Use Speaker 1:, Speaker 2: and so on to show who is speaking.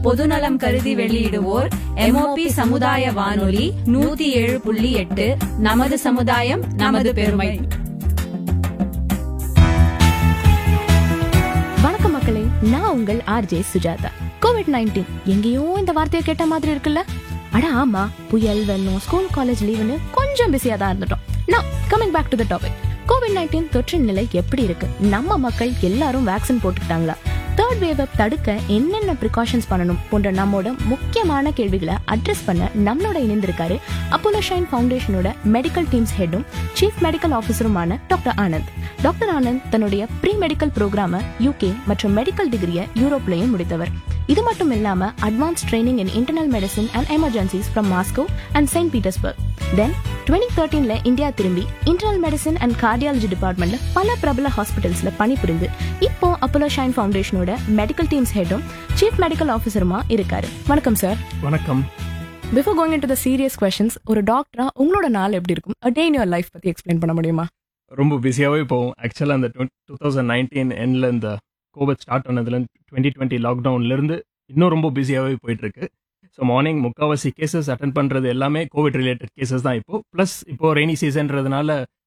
Speaker 1: பொதுநலம் கருதி வெளியிடுவோர் எம்ஓபி சமுதாய வானொலி நூத்தி ஏழு புள்ளி எட்டு நமது சமுதாயம் நமது பெருமை
Speaker 2: வணக்கம் மக்களே நான் உங்கள் ஆர்ஜே சுஜாதா கோவிட் நைன்டீன் எங்கேயோ இந்த வார்த்தையை கேட்ட மாதிரி இருக்குல்ல அட ஆமா புயல் வெள்ளம் ஸ்கூல் காலேஜ் லீவுன்னு கொஞ்சம் பிஸியா தான் இருந்துட்டோம் நான் coming back to the topic COVID nineteen தொற்றின் நிலை எப்படி இருக்கு நம்ம மக்கள் எல்லாரும் வேக்சின் போட்டுக்கிட்டாங்களா தேர்ட் வேவை தடுக்க என்னென்ன ப்ரிகாஷன்ஸ் பண்ணணும் போன்ற நம்மோட முக்கியமான கேள்விகளை அட்ரஸ் பண்ண நம்மளோட இணைந்திருக்காரு அப்போலோ ஷைன் ஃபவுண்டேஷனோட மெடிக்கல் டீம்ஸ் ஹெட்டும் சீஃப் மெடிக்கல் ஆஃபீஸருமான டாக்டர் ஆனந்த் டாக்டர் ஆனந்த் தன்னுடைய ப்ரீ மெடிக்கல் ப்ரோக்ராம யூகே மற்றும் மெடிக்கல் டிகிரியை யூரோப்லயும் முடித்தவர் இது மட்டும் இல்லாம advance training in internal medicine and emergencies from Moscow and Saint Petersburg then twenty தேர்ட்டீன்ல இந்தியா திரும்பி இன்டர்னல் மெடிசன் அண்ட் கார்டியாலஜி டிபார்ட்மெண்ட்ல பல பிரபல ஹாஸ்பிட்டல்ஸ்ல பணிபுரிந்து இப்போ அப்போலோ ஷைன் ஃபவுண்டேஷனோட மெடிக்கல் டீம்ஸ் ஹெட்டும் சீஃப் மெடிக்கல் ஆஃபீஸருமா இருக்காரு வணக்கம் சார்
Speaker 3: வணக்கம்
Speaker 2: before going in to the serious questions ஒரு டாக்டரா உங்களோட நாள் எப்படி இருக்கும் a day in your life பத்தி எக்ஸ்பிளைன் பண்ண முடியுமா
Speaker 3: ரொம்ப பிஸியாகவே போகும் ஆக்சுவலாக அந்த டூ தௌசண்ட் நைன்டீன் எண்டில் இந்த கோவிட் ஸ்டார்ட் பண்ணதுல டுவெண்ட்டி டுவெண்ட்டி லாக்டவுன்லேருந்து இன்னும் ரொம்ப பிஸியாகவே போயிட்டுருக்கு ஸோ மார்னிங் முக்கால்வாசி கேசஸ் அட்டன் பண்ணுறது எல்லாமே கோவிட் ரிலேட்டட் கேசஸ் தான் இப்போ ப்ளஸ் இப்போ ரெய்னி சீசன்றதுனால